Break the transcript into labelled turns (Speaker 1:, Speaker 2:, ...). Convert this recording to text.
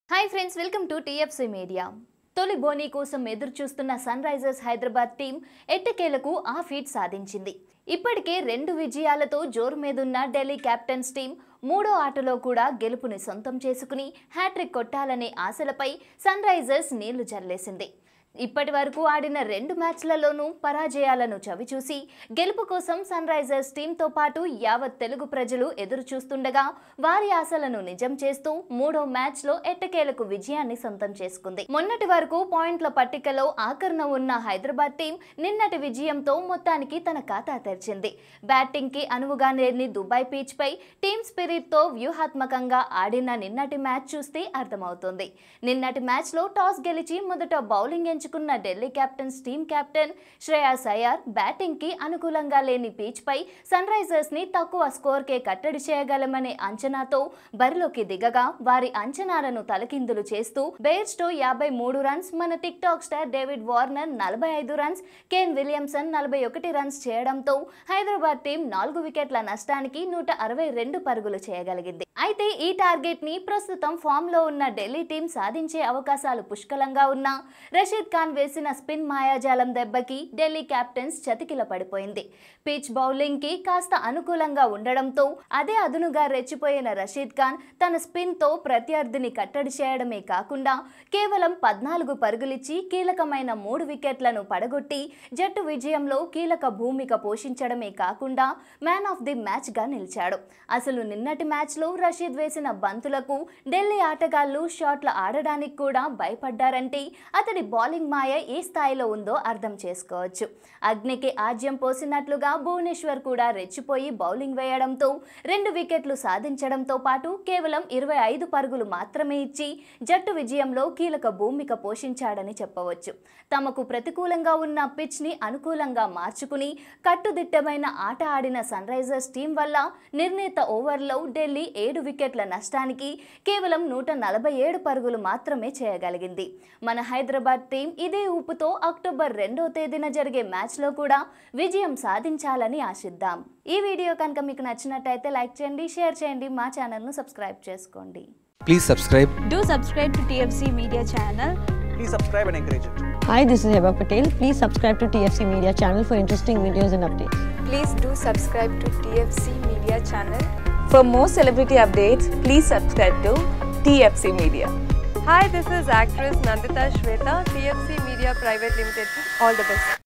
Speaker 1: Hi friends welcome to TFC media తొలి బోనీ కోసం ఎదురు చూస్తున్న సన్ రైజర్స్ హైదరాబాద్ టీం ఎట్టకేలకు ఆ ఫీట్ సాధించింది ఇప్పటికే రెండు విజయాలతో జోరు మీదున్న ఢిల్లీ క్యాప్టెన్స్ టీం మూడో ఆటలో కూడా గెలుపుని సొంతం చేసుకుని హ్యాట్రిక్ కొట్టాలనే ఆశలపై సన్ రైజర్స్ నీళ్లు జల్లేసింది ఇప్పటి వరకు ఆడిన రెండు మ్యాచ్లలోనూ పరాజయాలను చవిచూసి గెలుపు కోసం సన్ రైజర్స్ టీంతో పాటు యావత్ తెలుగు ప్రజలు ఎదురు చూస్తుండగా వారి ఆశలను నిజం చేస్తూ మూడో మ్యాచ్లో ఎట్టకేలకు విజయాన్ని సొంతం చేసుకుంది మొన్నటి వరకు పాయింట్ల పట్టికలో ఆఖరణ ఉన్న హైదరాబాద్ టీం నిన్నటి విజయంతో మొత్తానికి తన ఖాతా తెరిచింది బ్యాటింగ్ కి అనువుగా లేని దుబాయ్ పీచ్ పై టీమ్ స్పిరిట్ తో వ్యూహాత్మకంగా ఆడిన నిన్నటి మ్యాచ్ చూస్తే అర్థమవుతుంది నిన్నటి మ్యాచ్ లో టాస్ గెలిచి మొదట బౌలింగ్ ఎంచుకున్న Delhi Capitals team captain Shreyas Iyer batting కి అనుకూలంగా లేని పీచ్ పై సన్ రైజర్స్ ని తక్కువ స్కోర్ కే కట్టడి చేయగలమనే అంచనాతో బరిలోకి దిగగా వారి అంచనాలను తలకిందులు చేస్తూ బేర్స్టో యాభై మూడు రన్స్ మన TikTok star David Warner నలభై ఐదు రన్స్ కేన్ విలియమ్సన్ నలభై ఒకటి రన్స్ చేయడంతో హైదరాబాద్ టీం నాలుగు వికెట్ల నష్టానికి నూట అరవై రెండు పరుగులు చేయగలిగింది అయితే ఈ టార్గెట్ ని ప్రస్తుతం ఫామ్ లో ఉన్న ఢిల్లీ టీం సాధించే అవకాశాలు పుష్కలంగా ఉన్నా రషీద్ ఖాన్ వేసిన స్పిన్ మాయాజాలం దెబ్బకి ఢిల్లీ క్యాప్టెన్స్ చతికిల పడిపోయింది పిచ్ బౌలింగ్ కి కాస్త అనుకూలంగా ఉండడంతో అదే అదునుగా రెచ్చిపోయిన రషీద్ ఖాన్ తన స్పిన్ తో ప్రత్యర్థిని కట్టడి చేయడమే కాకుండా కేవలం పద్నాలుగు పరుగులిచ్చి కీలకమైన మూడు వికెట్లను పడగొట్టి జట్టు విజయంలో కీలక భూమిక పోషించడమే కాకుండా మ్యాన్ ఆఫ్ ది మ్యాచ్ గా నిలిచాడు అసలు నిన్నటి మ్యాచ్ లో రషీద్ వేసిన బంతులకు ఢిల్లీ ఆటగాళ్లు షాట్ల ఆడడానికి కూడా భయపడ్డారంటే అతడి బౌలింగ్ మాయ ఏ స్థాయిలో ఉందో అర్థం చేసుకోవచ్చు అగ్నికి ఆజ్యం పోసినట్లుగా భువనేశ్వర్ కూడా రెచ్చిపోయి బౌలింగ్ వేయడంతో రెండు వికెట్లు సాధించడంతో పాటు కేవలం ఇరవై ఐదు పరుగులు మాత్రమే ఇచ్చి జట్టు విజయంలో కీలక భూమిక పోషించాడని చెప్పవచ్చు తమకు ప్రతికూలంగా ఉన్న పిచ్ని అనుకూలంగా మార్చుకుని కట్టుదిట్టమైన ఆట ఆడిన సన్ రైజర్స్ టీం వల్ల నిర్ణీత ఓవర్లో ఢిల్లీ ఏడు వికెట్ల నష్టానికి కేవలం నూట నలభై ఏడు పరుగులు మాత్రమే చేయగలిగింది మన హైదరాబాద్ టీం ఇదే ఊపుతో అక్టోబర్ రెండో తేదీన జరిగే మ్యాచ్లో కూడా విజయం సాధించాలని ఆశిద్దాం ఈ వీడియో కనుక మీకు నచ్చినట్టయితే లైక్ చేయండి షేర్ చేయండి మా ఛానల్ను సబ్స్క్రైబ్ చేసుకోండి
Speaker 2: Please subscribe.
Speaker 3: Do subscribe to TFC Media channel.
Speaker 4: Please subscribe and encourage it.
Speaker 5: Hi, this is Heba Patel. Please subscribe to TFC Media channel for interesting videos and updates.
Speaker 6: Please do subscribe to TFC Media channel. For more celebrity updates, please subscribe to TFC Media.
Speaker 7: Hi, this is actress Nandita Shweta, TFC Media Private Limited. All the best.